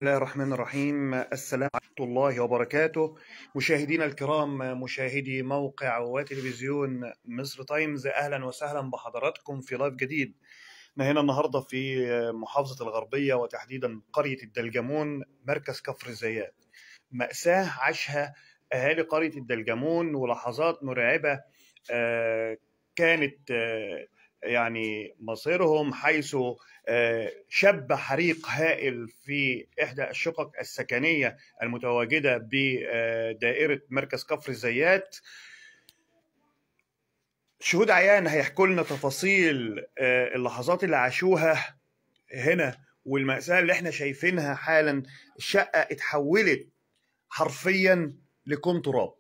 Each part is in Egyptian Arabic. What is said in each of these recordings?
الله الرحمن الرحيم السلام ورحمة الله وبركاته مشاهدينا الكرام مشاهدي موقع وتلفزيون مصر تايمز أهلا وسهلا بحضراتكم في لايف جديد احنا هنا النهاردة في محافظة الغربية وتحديدا قرية الدلجمون مركز كفر الزيات مأساة عاشها أهالي قرية الدلجمون ولحظات مرعبة آه، كانت آه، يعني مصيرهم حيث آه، شب حريق هائل في إحدى الشقق السكنية المتواجدة بدائرة مركز كفر الزيات شهود عيان هيحكوا لنا تفاصيل آه، اللحظات اللي عاشوها هنا والمأساة اللي احنا شايفينها حالا الشقة اتحولت حرفيا لكوم تراب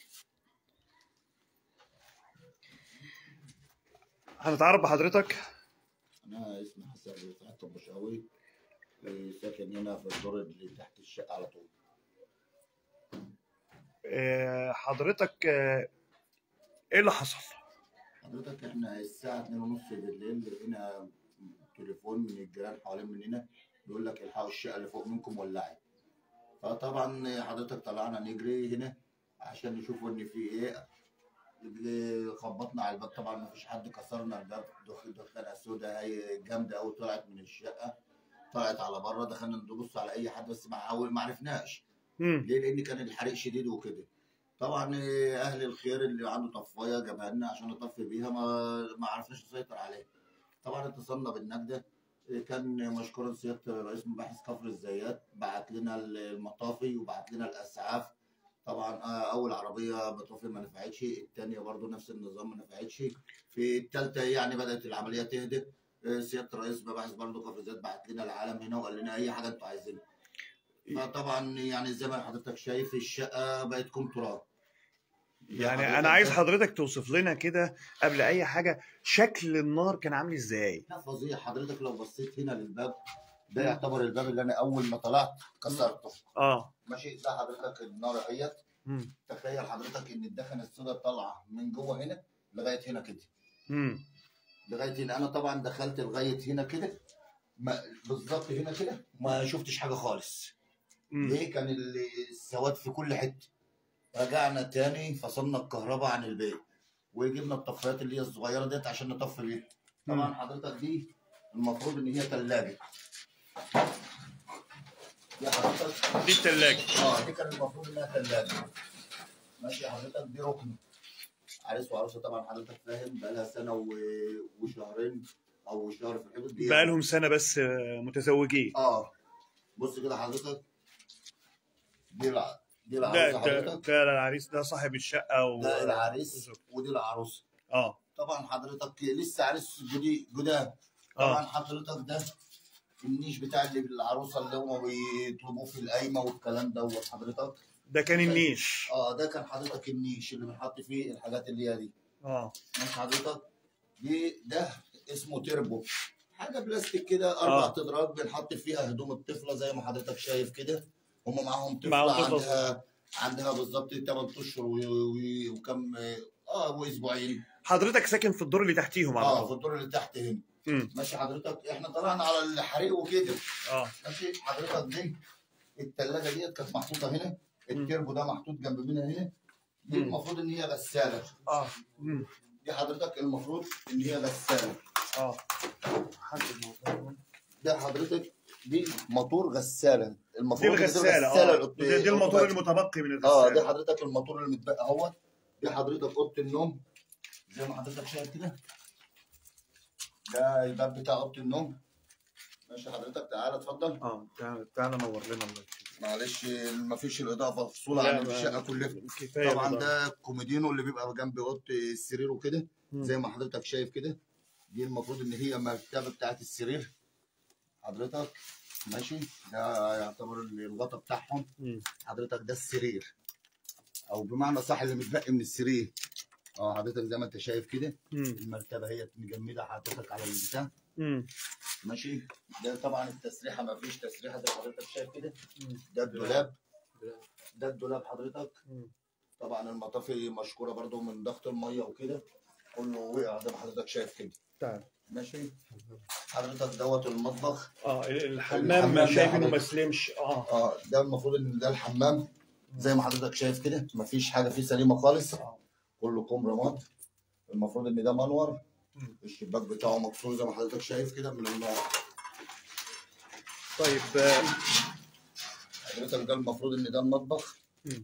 هنتعرف بحضرتك أنا اسمي حسن رفعت البشاوي ساكن هنا في الدور اللي تحت الشقة على طول آه، حضرتك آه، ايه اللي حصل؟ حضرتك احنا الساعة 2 ونص بالليل لقينا تليفون من الجيران حوالين مننا بيقول لك الحقوا الشقة اللي فوق منكم ولعت فطبعا حضرتك طلعنا نجري هنا عشان نشوف ان في ايه خبطنا على الباب طبعا ما فيش حد كسرنا الباب دخ- دخانة سودة هي جامدة أوي طلعت من الشقة طلعت على بره دخلنا نبص على أي حد بس ما ما عرفناش مم. ليه؟ لأن كان الحريق شديد وكده. طبعا آه، أهل الخير اللي عنده طفاية جابها لنا عشان نطفي بيها ما ما عرفناش نسيطر عليها. طبعا اتصلنا بالنجدة آه، كان مشكورا سيادة رئيس مباحث كفر الزيات بعت لنا المطافي وبعت لنا الإسعاف. طبعا آه، أول عربية مطافي ما نفعتش، الثانية برضو نفس النظام ما نفعتش. في الثالثة يعني بدأت العملية تهدى. آه، سيادة رئيس مباحث برضو كفر الزيات بعت لنا العالم هنا وقال لنا أي حاجة أنتوا عايزينها. فطبعا يعني زي ما حضرتك شايف الشقه بقت كوم تراب يعني انا عايز حضرتك توصف لنا كده قبل اي حاجه شكل النار كان عامل ازاي لا فظيع حضرتك لو بصيت هنا للباب ده يعتبر الباب اللي انا اول ما طلعت كسرته اه ماشي ده حضرتك النار اهيت مم. تخيل حضرتك ان الدخنه السوداء طالعه من جوه هنا لغايه هنا كده مم. لغايه هنا انا طبعا دخلت لغايه هنا كده ما- بالظبط هنا كده ما شفتش حاجه خالص مم. ليه كان ال- السواد في كل حته رجعنا تاني فصلنا الكهرباء عن البيت وجبنا الطفايات اللي هي الصغيره ديت عشان نطفي بيها طبعا مم. حضرتك دي المفروض ان هي ثلاجه دي حضرتك دي التلاجة اه دي كان المفروض انها ثلاجه ماشي حضرتك دي ركن عريس وعروسه طبعا حضرتك فاهم بقى لها سنه و... وشهرين او شهر في الحدود دي بقالهم سنه بس آه، متزوجين اه بص كده حضرتك دي الع... دي ده العروسه ده حضرتك ده العريس ده صاحب الشقه و... ده العريس ودي العروسه اه طبعا حضرتك لسه عريس جديد جداد اه طبعا حضرتك ده النيش بتاع اللي بالعروسه اللي هم بيطلبوه في القايمه والكلام دوت حضرتك ده كان النيش اه ده كان حضرتك النيش اللي بنحط فيه الحاجات اللي هي دي اه ماشي حضرتك دي ده اسمه تربو حاجه بلاستيك كده اربع آه. تدراج بنحط فيها هدوم الطفله زي ما حضرتك شايف كده هم معاهم طفله معاهم طفلة عندها عندها بالظبط 8 اشهر و- و- وكم اه واسبوعين حضرتك ساكن في الدور اللي تحتيهم على اه في طول الدور اللي تحت هنا مم. ماشي حضرتك احنا طلعنا على الحريق وكده اه ماشي حضرتك دي الثلاجه ديت كانت محطوطه هنا التربو ده محطوط جنب منها هنا دي مم. المفروض ان هي غساله اه مم. دي حضرتك المفروض ان هي غساله اه حد الموضوع. ده حضرتك دي موتور غساله دي المفروض إن الغساله اه الأوتو- ده دي الموتور أوتوماتيك. المتبقي من اه الغساله ده حضرتك الموتور اللي متبقى اهوت دي حضرتك اوضه النوم زي ما حضرتك شايف كده ده الباب بتاع اوضه النوم ماشي حضرتك تعالى اتفضل اه تعالى تعالى نور لنا الله يخليك. معلش مفيش الاضاءه مفصوله لا، عن ما- الشقه كلها كفايه طبعا بقى. ده الكوميدينو اللي بيبقى جنب اوضه السرير وكده مم. زي ما حضرتك شايف كده دي المفروض ان هي مرتبه بتاعت السرير حضرتك ماشي ده يعتبر الغطا بتاعهم مم. حضرتك ده السرير او بمعنى صح اللي متبقي من السرير اه حضرتك زي ما انت شايف كده مم. المرتبه هي مجمده حضرتك على البتاع مم. ماشي ده طبعا التسريحه ما فيش تسريحه زي ما حضرتك شايف كده مم. ده الدولاب ده الدولاب حضرتك مم. طبعا المطافي مشكوره برضو من ضغط الميه وكده كله وقع زي ما حضرتك شايف كده تعال ماشي حضرتك دوت المطبخ اه الحمام الحمام شايف ده انه ما حضرتك. سلمش اه اه ده المفروض ان ده الحمام زي ما حضرتك شايف كده مفيش حاجه فيه سليمه خالص آه. كله كوم رماد المفروض ان ده منور مم. الشباك بتاعه مكسور زي ما حضرتك شايف كده من النار طيب آه، حضرتك ده المفروض ان ده المطبخ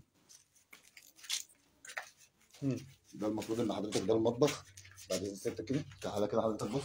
مم. ده المفروض ان حضرتك ده المطبخ بعد اذن سيادتك كده تعالى كده حضرتك بص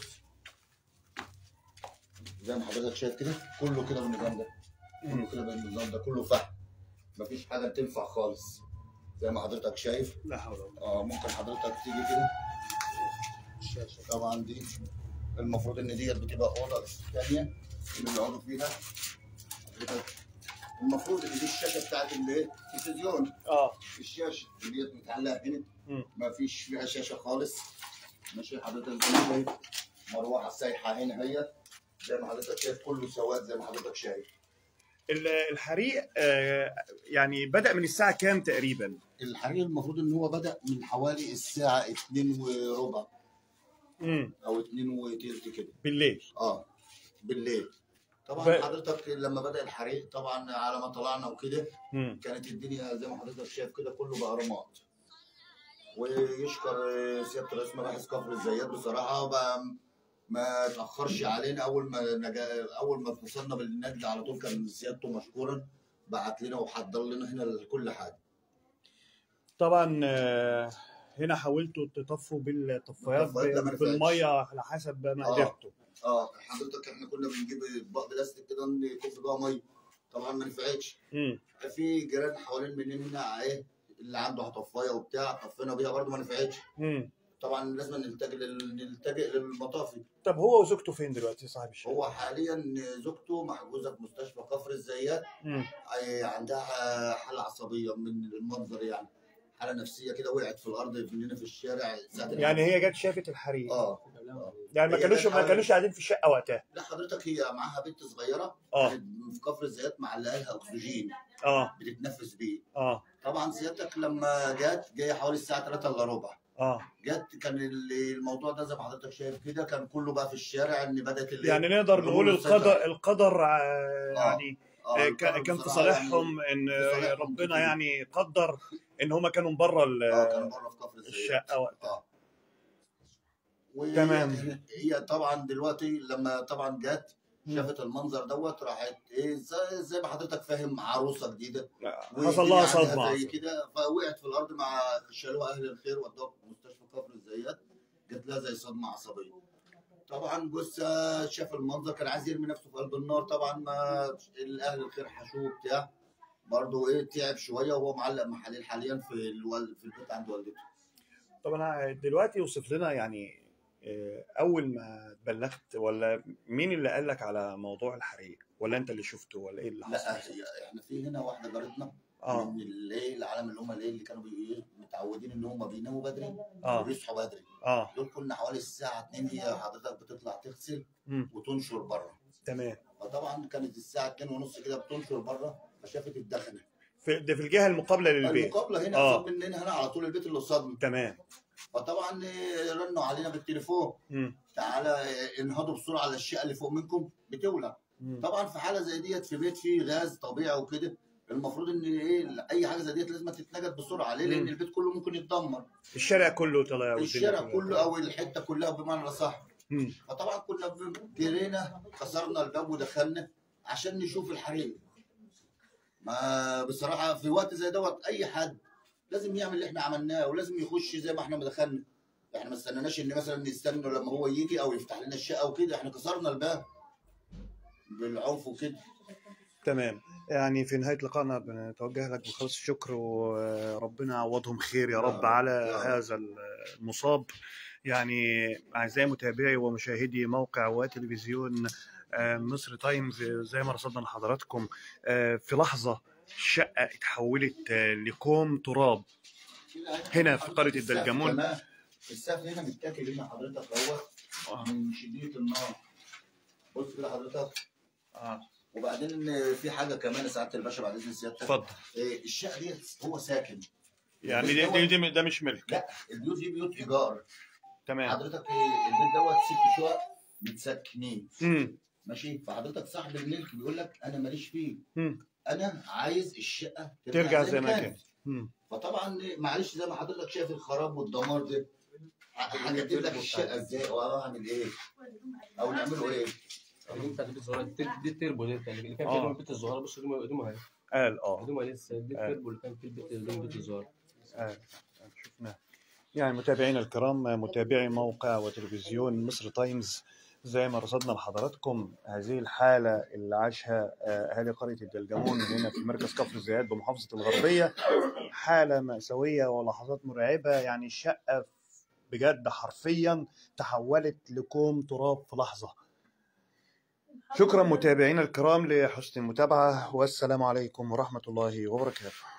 زي ما حضرتك شايف كده كله كده بالنظام ده كله كده بالنظام ده كله فحم مفيش حاجه تنفع خالص زي ما حضرتك شايف لا حول ولا اه ممكن حضرتك تيجي كده الشاشه طبعا دي المفروض ان ديت بتبقى اوضه ثانيه اللي بيقعدوا فيها حضرتك المفروض ان دي الشاشه بتاعت الايه التلفزيون اه الشاشه ديت متعلقه هنا مم. ما فيش فيها شاشه خالص ماشي حضرتك زي ما شايف مروحه سايحه هنا هي زي ما حضرتك شايف كله سواد زي ما حضرتك شايف ال- الحريق آه، يعني بدأ من الساعة كام تقريبا؟ الحريق المفروض ان هو بدا من حوالي الساعه 2 وربع امم او 2 وتلت كده بالليل اه بالليل طبعا ب- حضرتك لما بدا الحريق طبعا على ما طلعنا وكده امم كانت الدنيا زي ما حضرتك شايف كده كله بقى رماد ويشكر سياده رئيس مباحث كفر الزيات بصراحه بقى ما تاخرش علينا اول ما نجا اول ما اتصلنا بالنجد على طول كان سيادته مشكورا بعت لنا وحضر لنا هنا كل حاجه طبعا آه، هنا حاولتوا تطفوا بالطفايات بالطفايات لا ما نفعتش. بالميه على حسب ما آه. قدرتوا اه حضرتك احنا كنا بنجيب اطباق بلاستيك كده نكب بقى ميه طبعا ما نفعتش امم في جيران حوالين مننا هنا ايه اللي عنده طفايه وبتاع طفينا بيها برضه ما نفعتش امم طبعا لازم نلتجئ لل- نلتجئ للمطافي طب هو وزوجته فين دلوقتي صاحب الشقه؟ هو حاليا زوجته محجوزه في مستشفى كفر الزيات امم آه، عندها حاله عصبيه من المنظر يعني حاله نفسيه كده وقعت في الارض مننا في الشارع ساعة يعني هي جت شافت الحريق اه يعني ما هي كانوش جت ما حوالي- كانوش قاعدين في الشقه وقتها لا حضرتك هي معاها بنت صغيره اه كانت في كفر الزيات معلقه لها اكسجين اه بتتنفس بيه اه طبعا سيادتك لما جت جايه حوالي الساعه 3 الا ربع اه جت كان ال- الموضوع ده زي ما حضرتك شايف كده كان كله بقى في الشارع ان بدات ال- يعني نقدر نقول الأمور القدر تسيطر. القدر آه، يعني آه، آه، القدر كان كان في بصراحة صالحهم ان في صالحهم ربنا كتير. يعني قدر ان هم كانوا بره يعني اه كانوا بره في كفر الزيات الشقه وقتها اه و- تمام. هي طبعا دلوقتي لما طبعا جت مم. شافت المنظر دوت راحت ايه زي, زي ما حضرتك فاهم عروسه جديده حصل لها والدنيا عندها صدمه زي كده فوقعت في الارض مع شالوها اهل الخير ودوها في مستشفى كفر الزيات جات لها زي صدمه عصبيه طبعا جثه شاف المنظر كان عايز يرمي نفسه في قلب النار طبعا ما الاهل الخير حشوه بتاع برضه ايه تعب شويه وهو معلق محاليل حاليا في الوال... في البيت عند والدته طبعا دلوقتي وصف لنا يعني آه، اول ما اتبلغت ولا مين اللي قال لك على موضوع الحريق ولا انت اللي شفته ولا ايه اللي لا حصل هي احنا في هنا واحده جارتنا اه من الليل العالم اللي هم الليل اللي كانوا بي- متعودين ان هم بيناموا بدري اه وبيصحوا بدري اه دول كنا حوالي الساعه 2 هي حضرتك بتطلع تغسل مم. وتنشر بره تمام فطبعا كانت الساعه 2 ونص كده بتنشر بره فشافت الدخنه في ده في الجهه المقابله للبيت المقابله هنا آه. قصاد مننا هنا على طول البيت اللي قصادنا تمام فطبعا إيه، رنوا علينا بالتليفون مم. تعالى إيه، انهضوا بسرعه على الشقه اللي فوق منكم بتولع مم. طبعا في حاله زي ديت في بيت فيه غاز طبيعي وكده المفروض ان ايه اي حاجه زي ديت لازم تتنجد بسرعه ليه؟ لان مم. البيت كله ممكن يتدمر الشارع كله طلع والدنيا الشارع كلها كله طلع. او الحته كلها بمعنى الاصح مم. فطبعا كنا ب- جرينا كسرنا الباب ودخلنا عشان نشوف الحريق ما بصراحه في وقت زي دوت اي حد لازم يعمل اللي احنا عملناه ولازم يخش زي ما احنا ما دخلنا احنا ما استناناش ان مثلا نستنى لما هو يجي او يفتح لنا الشقه وكده احنا كسرنا الباب بالعنف وكده تمام يعني في نهاية لقائنا بنتوجه لك بخالص الشكر وربنا يعوضهم خير يا رب يا على رب. هذا المصاب يعني أعزائي متابعي ومشاهدي موقع وتلفزيون آه، مصر تايمز زي ما رصدنا لحضراتكم آه، في لحظة الشقة اتحولت آه، لكوم تراب هنا في قرية السقف الدلجمون. كمان، السقف هنا متاكل هنا حضرتك اهوت من شديه النار بص كده حضرتك آه، وبعدين ان في حاجه كمان سعاده الباشا بعد اذن سيادتك اتفضل إيه، الشقه دي هو ساكن يعني دي, دي, دي ده مش ملك لا البيوت دي بيوت ايجار تمام حضرتك آه، البيت دوت ست شقق متسكنين امم ماشي فحضرتك صاحب الملك بيقول لك انا ماليش فيه امم انا عايز الشقه ترجع زي ما كانت امم فطبعا معلش زي ما حضرتك شايف الخراب والدمار ده ه- هنجدد لك الشقه ازاي او اعمل ايه او نعمله ايه دي بتاعت البيت الصغيره دي دي التربو دي اللي كان آه. فيها البيت الصغيره بص هدومها هدومها اهي قال اه هدومها لسه دي آه. التربو اللي كان فيه البيت هدوم البيت الصغير قال قال شفناه يعني متابعينا الكرام متابعي موقع وتلفزيون مصر تايمز زي ما رصدنا لحضراتكم هذه الحالة اللي عاشها آه، أهالي قرية الدلجمون هنا في مركز كفر الزيات بمحافظة الغربية حالة مأساوية ولحظات مرعبة يعني الشقة بجد حرفيا تحولت لكوم تراب في لحظة شكرا متابعينا الكرام لحسن المتابعة والسلام عليكم ورحمة الله وبركاته